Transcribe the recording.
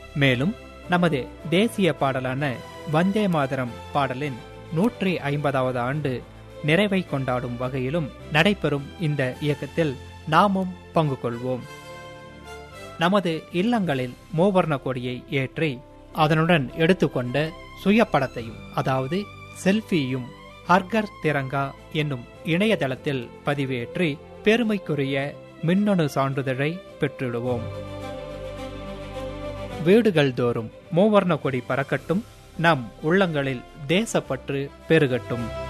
மேலும் நமது தேசிய பாடலான வந்தே மாதரம் பாடலின் நூற்றி ஐம்பதாவது ஆண்டு நிறைவை கொண்டாடும் வகையிலும் நடைபெறும் இந்த இயக்கத்தில் நாமும் பங்கு கொள்வோம் நமது இல்லங்களில் மூவர்ண கொடியை ஏற்றி அதனுடன் எடுத்துக்கொண்ட சுயப்படத்தையும் அதாவது செல்ஃபியும் ஹர்கர் திரங்கா என்னும் இணையதளத்தில் பதிவேற்றி பெருமைக்குரிய மின்னணு சான்றிதழை பெற்றிடுவோம் வீடுகள் தோறும் மூவர்ண கொடி பறக்கட்டும் நம் உள்ளங்களில் தேசப்பற்று பெருகட்டும்